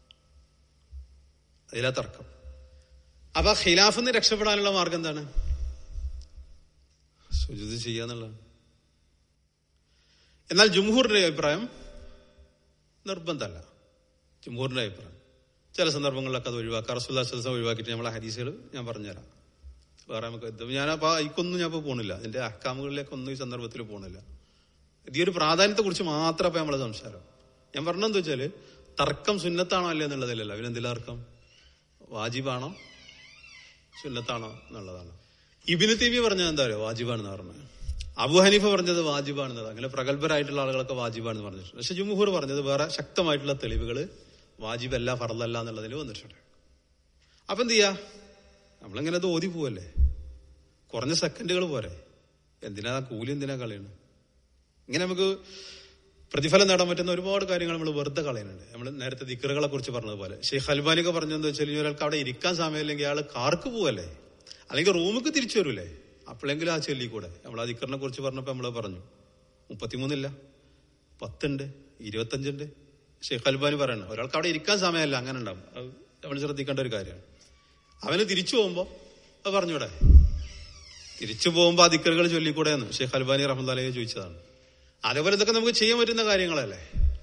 അതിലാ തർക്കം അപ്പൊ ഖിലാഫ് നിന്ന് രക്ഷപ്പെടാനുള്ള മാർഗം എന്താണ് സുജൂത് ചെയ്യാന്നുള്ളതാണ് എന്നാൽ ജുംഹൂറിന്റെ അഭിപ്രായം നിർബന്ധമല്ല ജുംഹൂറിന്റെ അഭിപ്രായം ചില സന്ദർഭങ്ങളിലൊക്കെ അത് ഒഴിവാക്കാം റസൂല്ലാ സ്വലം ഒഴിവാക്കിയിട്ട് നമ്മളെ ഹദീസുകൾ ഞാൻ പറഞ്ഞുതരാം വേറെ നമുക്ക് ഇത് ഞാൻ അപ്പൊ ഇക്കൊന്നും ഞാൻ ഇപ്പൊ പോണില്ല എന്റെ അഹ്കാമുകളിലേക്കൊന്നും ഈ സന്ദർഭത്തിൽ പോണില്ല ഇത് ഈ ഒരു പ്രാധാന്യത്തെ കുറിച്ച് മാത്രം ഇപ്പൊ നമ്മളെ സംസാരം ഞാൻ പറഞ്ഞെന്താ വെച്ചാല് തർക്കം സുന്നത്താണോ അല്ലേ എന്നുള്ളതിലല്ല പിന്നെ തർക്കം വാജിബാണോ സുന്നത്താണോ എന്നുള്ളതാണ് ഇബിന് തീവി പറഞ്ഞത് എന്താ പറയുക വാജിബാണെന്ന് പറഞ്ഞത് അബു ഹനീഫ പറഞ്ഞത് വാജിബാണെന്നത് അങ്ങനെ പ്രഗത്ഭരായിട്ടുള്ള ആളുകളൊക്കെ വാജിബാണെന്ന് പറഞ്ഞിട്ടുണ്ട് പക്ഷെ ജുമുഹൂർ പറഞ്ഞത് വേറെ ശക്തമായിട്ടുള്ള തെളിവുകൾ വാജിബല്ല ഫറലല്ല എന്നുള്ളതിൽ വന്നിട്ടുണ്ട് അപ്പൊ എന്ത് ചെയ്യാ നമ്മളിങ്ങനെ അത് ഓതി പോവല്ലേ കുറഞ്ഞ സെക്കൻഡുകൾ പോരെ എന്തിനാ ആ കൂലി എന്തിനാ കളയണം ഇങ്ങനെ നമുക്ക് പ്രതിഫലം നേടാൻ പറ്റുന്ന ഒരുപാട് കാര്യങ്ങൾ നമ്മൾ വെറുതെ കളയുന്നുണ്ട് നമ്മൾ നേരത്തെ ദിക്കറുകളെ കുറിച്ച് പറഞ്ഞതുപോലെ ഷെയ്ഖ് അൽബാനിക്ക് പറഞ്ഞെന്ന് വെച്ചാൽ ഇനി ഒരാൾക്ക് അവിടെ ഇരിക്കാൻ സമയമില്ലെങ്കിൽ അയാൾ കാർക്ക് പോവല്ലേ അല്ലെങ്കിൽ റൂമിക്ക് തിരിച്ചു വരൂലേ അപ്പോഴെങ്കിലും ആ ചൊല്ലിക്കൂടെ നമ്മൾ ആ ദിക്കറിനെ കുറിച്ച് പറഞ്ഞപ്പോൾ നമ്മൾ പറഞ്ഞു മുപ്പത്തിമൂന്നില്ല പത്തുണ്ട് ഇരുപത്തഞ്ചുണ്ട് ഷെയ്ഖ് അൽബാനി പറയണം ഒരാൾക്ക് അവിടെ ഇരിക്കാൻ സമയമല്ല അങ്ങനെ ഉണ്ടാവും അത് നമ്മൾ ശ്രദ്ധിക്കേണ്ട ഒരു കാര്യമാണ് അവന് തിരിച്ചു പോകുമ്പോ അത് പറഞ്ഞൂടെ തിരിച്ചു പോകുമ്പോ ആ ദിക്കറുകൾ ചൊല്ലിക്കൂടെ എന്ന് ഷെയ്ഖ് അൽബാനി റഹ്മദാലയെ ചോദിച്ചതാണ് അതേപോലെ ഇതൊക്കെ നമുക്ക് ചെയ്യാൻ പറ്റുന്ന കാര്യങ്ങളല്ലേ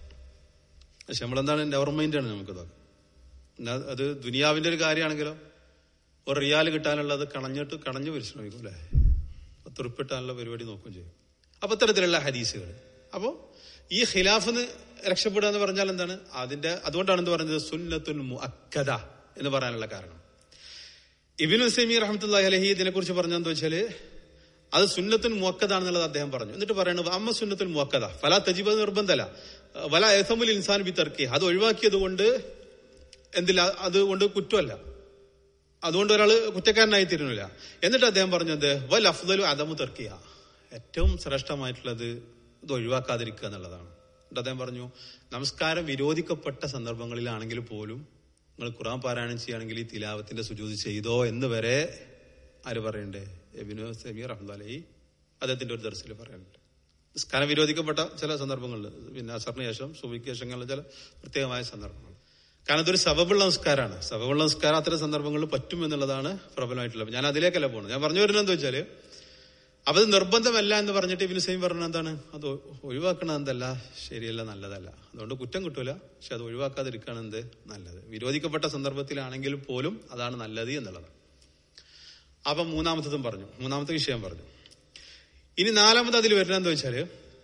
പക്ഷെ നമ്മളെന്താണ് നെവർ മൈൻഡാണ് നമുക്കിതൊക്കെ എന്നാ അത് ദുനിയാവിന്റെ ഒരു കാര്യമാണെങ്കിലോ ഒരു റിയാൽ കിട്ടാനുള്ളത് കണഞ്ഞിട്ട് കണഞ്ഞു പരിശ്രമിക്കും അല്ലേ പത്ത് ഉറുപ്പിട്ടാനുള്ള പരിപാടി നോക്കുകയും ചെയ്യും അപ്പൊ ഇത്തരത്തിലുള്ള ഹദീസുകൾ അപ്പോ ഈ ഖിലാഫിന്ന് രക്ഷപ്പെടുക എന്ന് പറഞ്ഞാൽ എന്താണ് അതിന്റെ അതുകൊണ്ടാണ് എന്ത് പറയുന്നത് സുന്നത്തുൻ മുഅക്കദ എന്ന് പറയാനുള്ള കാരണം ഇബിനു സെമി റഹമത്തുല്ലാഹി അലഹി ഇതിനെ കുറിച്ച് പറഞ്ഞെന്ന് വെച്ചാല് അത് സുന്നത്തുൻ മുവക്കതാണെന്നുള്ളത് അദ്ദേഹം പറഞ്ഞു എന്നിട്ട് പറയുന്നത് അമ്മ സുന്നത്തുൽ മുവക്കത ഫല തജിബ് നിർബന്ധമല്ല വല എസമുൽ ഇൻസാൻ ബി തർക്കി അത് ഒഴിവാക്കിയത് കൊണ്ട് എന്തില്ല അതുകൊണ്ട് കുറ്റമല്ല അതുകൊണ്ട് ഒരാൾ കുറ്റക്കാരനായി തീരുന്നില്ല എന്നിട്ട് അദ്ദേഹം പറഞ്ഞത് വൽ അഫ്ദലു അദമു തർക്കിയ ഏറ്റവും ശ്രേഷ്ഠമായിട്ടുള്ളത് ഇത് ഒഴിവാക്കാതിരിക്കുക എന്നുള്ളതാണ് എന്നിട്ട് അദ്ദേഹം പറഞ്ഞു നമസ്കാരം വിരോധിക്കപ്പെട്ട സന്ദർഭങ്ങളിലാണെങ്കിൽ പോലും നിങ്ങൾ ഖുറാൻ പാരായണം ചെയ്യുകയാണെങ്കിൽ ഈ തിലാവത്തിന്റെ സുജൂതി ചെയ്തോ എന്ന് വരെ ആര് പറയണ്ടേ എബിനു സമീർ അഹമ്മദ് അദ്ദേഹത്തിന്റെ ഒരു ദർശനം പറയുന്നുണ്ട് നിസ്കാരം വിരോധിക്കപ്പെട്ട ചില സന്ദർഭങ്ങളിൽ പിന്നെ അസറിന് ശേഷം സുബിക്ക് ശേഷങ്ങളിൽ ചില പ്രത്യേകമായ സന്ദർഭങ്ങൾ കാരണം ഇതൊരു സബബുള്ള നമസ്കാരമാണ് സബബുള്ള നമസ്കാരം അത്തരം സന്ദർഭങ്ങളിൽ പറ്റും എന്നുള്ളതാണ് പ്രബലമായിട്ടുള്ളത് ഞാൻ അതിലേക്കല്ല പോകുന്നത് ഞാൻ പറഞ്ഞു വരുന്നത് എന്താ വെച്ചാല് അപ്പൊ അത് നിർബന്ധമല്ല എന്ന് പറഞ്ഞിട്ട് ഇവന് സെയിം പറഞ്ഞ എന്താണ് അത് ഒഴിവാക്കണത് എന്തല്ല ശരിയല്ല നല്ലതല്ല അതുകൊണ്ട് കുറ്റം കിട്ടൂല പക്ഷെ അത് ഒഴിവാക്കാതിരിക്കുകയാണ് എന്ത് നല്ലത് വിരോധിക്കപ്പെട്ട സന്ദർഭത്തിലാണെങ്കിൽ പോലും അതാണ് നല്ലത് എന്നുള്ളത് അപ്പൊ മൂന്നാമത്തതും പറഞ്ഞു മൂന്നാമത്തെ വിഷയം പറഞ്ഞു ഇനി നാലാമത് അതിൽ വരുന്നതെന്ന് വെച്ചാല്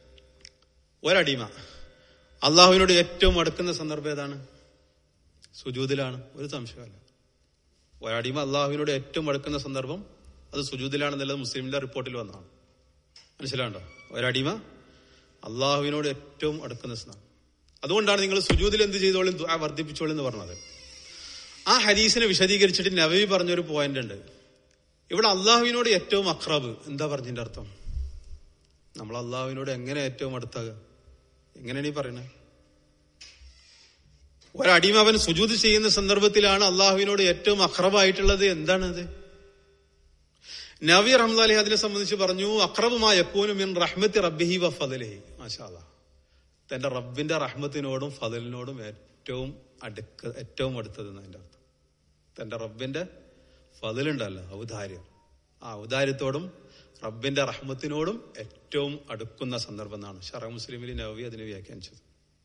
ഒരടിമ അള്ളാഹുവിനോട് ഏറ്റവും അടുക്കുന്ന സന്ദർഭം ഏതാണ് സുജൂതിലാണ് ഒരു സംശയമല്ല ഒരടിമ അള്ളാഹുവിനോട് ഏറ്റവും അടുക്കുന്ന സന്ദർഭം അത് സുജൂതിലാണെന്നുള്ളത് മുസ്ലിമിന്റെ റിപ്പോർട്ടിൽ വന്നതാണ് മനസ്സിലാണ്ടോ ഒരടിമ അള്ളാഹുവിനോട് ഏറ്റവും അടുക്കുന്ന സ്ഥാനം അതുകൊണ്ടാണ് നിങ്ങൾ സുജൂതിൽ എന്ത് ചെയ്തോളും ദുആ വർദ്ധിപ്പിച്ചോളും എന്ന് പറഞ്ഞത് ആ ഹദീസിനെ വിശദീകരിച്ചിട്ട് നവവി പറഞ്ഞൊരു പോയിന്റ് ഉണ്ട് ഇവിടെ അള്ളാഹുവിനോട് ഏറ്റവും അക്രബ് എന്താ പറഞ്ഞതിന്റെ അർത്ഥം നമ്മൾ അള്ളാഹുവിനോട് എങ്ങനെ ഏറ്റവും അടുത്താകുക എങ്ങനെയാണ് ഈ പറയുന്നത് ഒരടിമ അവൻ സുജൂത് ചെയ്യുന്ന സന്ദർഭത്തിലാണ് അള്ളാഹുവിനോട് ഏറ്റവും അക്രബായിട്ടുള്ളത് എന്താണത് നവി റഹ്മദ് അലി അതിനെ സംബന്ധിച്ച് പറഞ്ഞു അക്രബുമായ മിൻ റഹ്മത്തി റബ്ബിഹി വ ഫദലിഹി മാഷാല്ല തന്റെ റബ്ബിന്റെ റഹ്മത്തിനോടും ഫദലിനോടും ഏറ്റവും അടുക്ക ഏറ്റവും അടുത്തത് എന്നതിന്റെ അർത്ഥം തന്റെ റബ്ബിന്റെ ഫതിലുണ്ടല്ലോ ഔദാര്യം ആ ഔദാര്യത്തോടും റബ്ബിന്റെ റഹ്മത്തിനോടും ഏറ്റവും അടുക്കുന്ന സന്ദർഭം എന്നാണ് ഷറ മുസ്ലിമിൽ നവവി അതിനെ വ്യാഖ്യാനിച്ചത്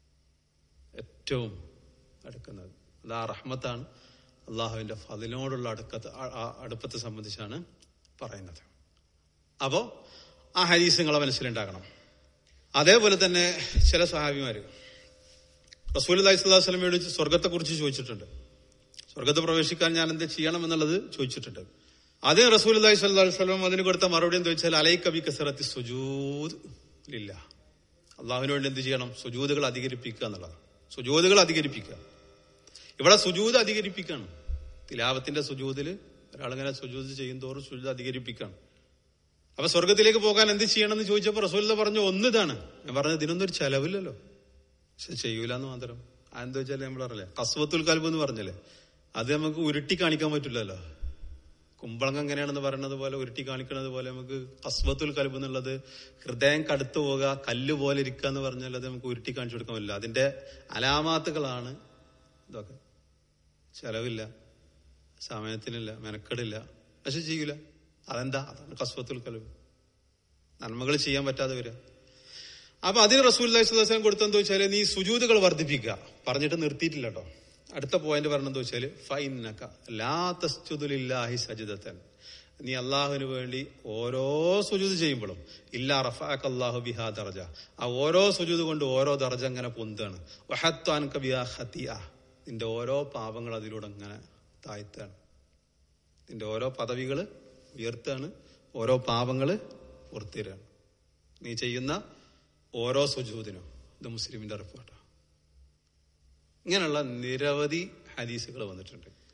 ഏറ്റവും അടുക്കുന്നത് അത് ആ റഹ്മത്താണ് അള്ളാഹുവിന്റെ ഫതിലിനോടുള്ള അടുക്കത്ത് അടുപ്പത്തെ സംബന്ധിച്ചാണ് പറയുന്നത് അപ്പോ ആ ഹരീസ് നിങ്ങളെ മനസ്സിലുണ്ടാകണം അതേപോലെ തന്നെ ചില സഹാബിമാര് റസൂൽ അലൈഹി സ്വലാഹു വസ്ലമയോട് സ്വർഗത്തെ കുറിച്ച് ചോദിച്ചിട്ടുണ്ട് സ്വർഗത്ത് പ്രവേശിക്കാൻ ഞാൻ എന്ത് ചെയ്യണം എന്നുള്ളത് ചോദിച്ചിട്ടുണ്ട് അതേ റസൂൽ അലൈഹി സ്വല്ലാ വസ്ലം അതിന് കൊടുത്ത മറുപടി എന്ന് ചോദിച്ചാൽ അലൈ കബി കസറത്തി സുജൂദ് ഇല്ല അള്ളാഹുവിന് വേണ്ടി എന്ത് ചെയ്യണം സുജൂദുകൾ അധികരിപ്പിക്കുക എന്നുള്ളതാണ് സുജൂദുകൾ അധികരിപ്പിക്കുക ഇവിടെ സുജൂദ് അധികരിപ്പിക്കുകയാണ് തിലാവത്തിന്റെ സുജൂദില് ഒരാളിങ്ങനെ സുജൂദ് ചെയ്യും തോറും സുജൂദ് അധികരിപ്പിക്കുകയാണ് അപ്പൊ സ്വർഗത്തിലേക്ക് പോകാൻ എന്ത് ചെയ്യണം എന്ന് ചോദിച്ചപ്പോ റസൂല്ല പറഞ്ഞു ഒന്ന് ഇതാണ് ഞാൻ പറഞ്ഞത് ഇതിനൊന്നും ഒരു ചെലവില്ലല്ലോ പക്ഷെ ചെയ്യൂല എന്ന് മാത്രം അതെന്താ വെച്ചാൽ നമ്മൾ പറഞ്ഞല്ലേ കസ്വത്തുൽ കൽബ് എന്ന് പറഞ്ഞല്ലേ അത് നമുക്ക് ഉരുട്ടി കാണിക്കാൻ പറ്റില്ലല്ലോ കുമ്പളങ്ങ എങ്ങനെയാണെന്ന് പറയുന്നത് പോലെ ഉരുട്ടി കാണിക്കുന്നത് പോലെ നമുക്ക് കസ്വത്തുൽ കൽബ് എന്നുള്ളത് ഹൃദയം കടുത്തു പോകുക കല്ല് പോലെ ഇരിക്കുക എന്ന് പറഞ്ഞാൽ അത് നമുക്ക് ഉരുട്ടി കാണിച്ചു കൊടുക്കാൻ പറ്റില്ല അതിന്റെ അലാമാത്തുകളാണ് ഇതൊക്കെ ചെലവില്ല സമയത്തിനില്ല മെനക്കെടില്ല പക്ഷെ ചെയ്യൂല അതെന്താ അതാണ് കസ്വത്തുൽ കൽബ് നന്മകൾ ചെയ്യാൻ പറ്റാതെ വരിക അപ്പൊ അതിന് റസൂൽ അലൈഹിസ്ലാം കൊടുത്തെന്ന് വെച്ചാല് നീ സുജൂതുകൾ വർദ്ധിപ്പിക്കുക പറഞ്ഞിട്ട് നിർത്തിയിട്ടില്ല കേട്ടോ അടുത്ത പോയിന്റ് പറഞ്ഞെന്ന് വെച്ചാല് ഫൈനക്ക ലാ തസ്തുലില്ലാഹി സജിദത്തൻ നീ അള്ളാഹുവിന് വേണ്ടി ഓരോ സുജൂത് ചെയ്യുമ്പോഴും ഇല്ലാ റഫാഖ് അള്ളാഹു ബിഹാ ദർജ ആ ഓരോ സുജൂത് കൊണ്ട് ഓരോ ദർജ അങ്ങനെ പൊന്താണ് വഹത്താൻ കബിയാ ഹത്തിയ നിന്റെ ഓരോ പാപങ്ങൾ അതിലൂടെ അങ്ങനെ താഴ്ത്താണ് നിന്റെ ഓരോ പദവികള് ഉയർത്താണ് ഓരോ പാപങ്ങള് പുറത്തിരാണ് നീ ചെയ്യുന്ന ഓരോ സുജൂതിനും ഇത് മുസ്ലിമിന്റെ റിപ്പോർട്ടാണ് ഇങ്ങനെയുള്ള നിരവധി ഹദീസുകൾ വന്നിട്ടുണ്ട്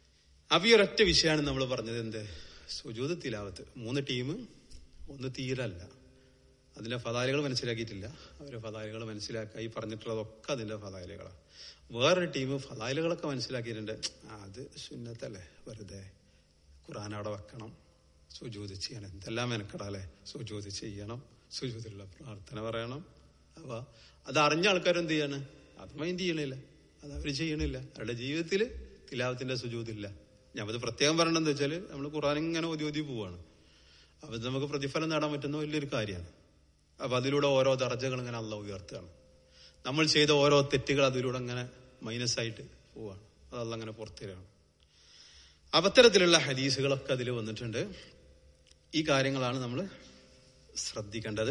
അപ്പൊ ഈ ഒരൊറ്റ വിഷയമാണ് നമ്മൾ പറഞ്ഞത് എന്ത് സുജൂത് തിലാവത്ത് മൂന്ന് ടീം ഒന്ന് തീരല്ല അതിന്റെ ഫതാലുകൾ മനസ്സിലാക്കിയിട്ടില്ല അവരെ ഫതാലുകൾ മനസ്സിലാക്കുക ഈ പറഞ്ഞിട്ടുള്ളതൊക്കെ അതിന്റെ ഫതാലുകളാണ് വേറൊരു ടീം ഫതാലുകളൊക്കെ മനസ്സിലാക്കിയിട്ടുണ്ട് ആ, അത് സുന്നത്തല്ലേ വെറുതെ ഖുറാൻ അവിടെ വെക്കണം സുജൂത് ചെയ്യണം എന്തെല്ലാം മെനക്കെടാല്ലേ സുജൂത് ചെയ്യണം സുജൂതിലുള്ള പ്രാർത്ഥന പറയണം അപ്പൊ അത് അറിഞ്ഞ ആൾക്കാരെന്ത് ചെയ്യാണ് അത് മൈൻഡ് ചെയ്യണില്ല അത് അവർ ചെയ്യണില്ല അവരുടെ ജീവിതത്തിൽ തിലാവത്തിന്റെ സുജൂതില്ല ഞാൻ അത് പ്രത്യേകം പറയണെന്ന് വെച്ചാല് നമ്മൾ ഖുറാൻ ഇങ്ങനെ ഒതി ഒതി പോവാണ് അപ്പൊ ഇത് നമുക്ക് പ്രതിഫലം നേടാൻ പറ്റുന്ന വലിയൊരു കാര്യമാണ് അപ്പൊ അതിലൂടെ ഓരോ ദർജകൾ ഇങ്ങനെ അല്ല ഉയർത്തുകയാണ് നമ്മൾ ചെയ്ത ഓരോ തെറ്റുകൾ അതിലൂടെ ഇങ്ങനെ മൈനസ് ആയിട്ട് പോവാണ് അതല്ല അങ്ങനെ പുറത്തിരാണ് അപത്തരത്തിലുള്ള ഹദീസുകളൊക്കെ അതിൽ വന്നിട്ടുണ്ട് ഈ കാര്യങ്ങളാണ് നമ്മൾ ശ്രദ്ധിക്കേണ്ടത്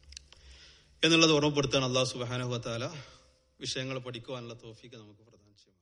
എന്നുള്ളത് ഓർമ്മപ്പെടുത്താൻ അള്ളാഹു സുബാനുഭത്താല വിഷയങ്ങൾ പഠിക്കുവാനുള്ള തോഫിക്ക് നമുക്ക് പ്രധാനം ചെയ്യും